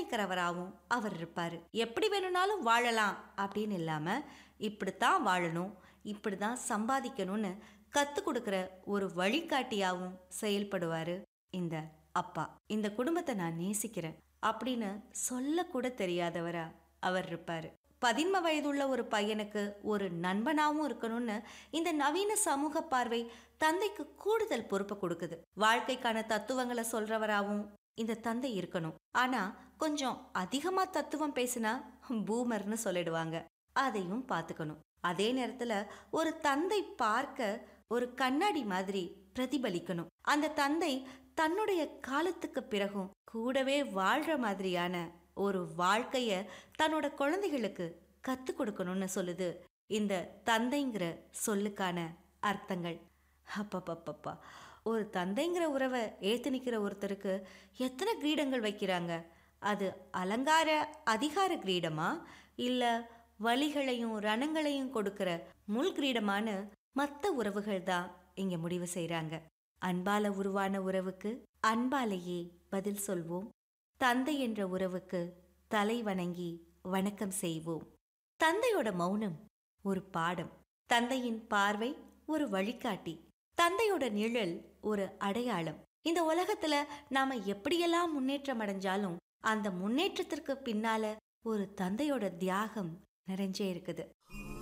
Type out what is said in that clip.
நிர்ணயிக்கிறவராகவும் அவர் இருப்பார் எப்படி வேணும்னாலும் வாழலாம் அப்படின்னு இல்லாமல் இப்படித்தான் வாழணும் இப்படி தான் சம்பாதிக்கணும்னு கற்றுக் கொடுக்குற ஒரு வழிகாட்டியாகவும் செயல்படுவார் இந்த அப்பா இந்த குடும்பத்தை நான் நேசிக்கிறேன் அப்படின்னு சொல்லக்கூட தெரியாதவரா அவர் இருப்பார் பதின்ம வயதுள்ள ஒரு பையனுக்கு ஒரு நண்பனாகவும் இருக்கணும்னு இந்த நவீன சமூக பார்வை தந்தைக்கு கூடுதல் பொறுப்பை கொடுக்குது வாழ்க்கைக்கான தத்துவங்களை சொல்றவராகவும் இந்த தந்தை இருக்கணும் ஆனா கொஞ்சம் அதிகமா தத்துவம் பேசினா பூமர்னு சொல்லிடுவாங்க அதையும் பார்த்துக்கணும் அதே நேரத்துல ஒரு தந்தை பார்க்க ஒரு கண்ணாடி மாதிரி பிரதிபலிக்கணும் அந்த தந்தை தன்னுடைய காலத்துக்கு பிறகும் கூடவே வாழ்ற மாதிரியான ஒரு வாழ்க்கைய தன்னோட குழந்தைகளுக்கு கற்றுக் கொடுக்கணும்னு சொல்லுது இந்த தந்தைங்கிற சொல்லுக்கான அர்த்தங்கள் அப்பப்பப்பப்பா ஒரு தந்தைங்கிற உறவை ஏத்து நிற்கிற ஒருத்தருக்கு எத்தனை கிரீடங்கள் வைக்கிறாங்க அது அலங்கார அதிகார கிரீடமா இல்லை வலிகளையும் ரணங்களையும் கொடுக்கிற முள் கிரீடமான மற்ற உறவுகள் தான் இங்க முடிவு செய்றாங்க அன்பால உருவான உறவுக்கு அன்பாலேயே பதில் சொல்வோம் தந்தை என்ற உறவுக்கு தலை வணங்கி வணக்கம் செய்வோம் தந்தையோட மௌனம் ஒரு பாடம் தந்தையின் பார்வை ஒரு வழிகாட்டி தந்தையோட நிழல் ஒரு அடையாளம் இந்த உலகத்துல நாம எப்படியெல்லாம் முன்னேற்றம் அடைஞ்சாலும் அந்த முன்னேற்றத்திற்கு பின்னால ஒரு தந்தையோட தியாகம் நிறைஞ்சே இருக்குது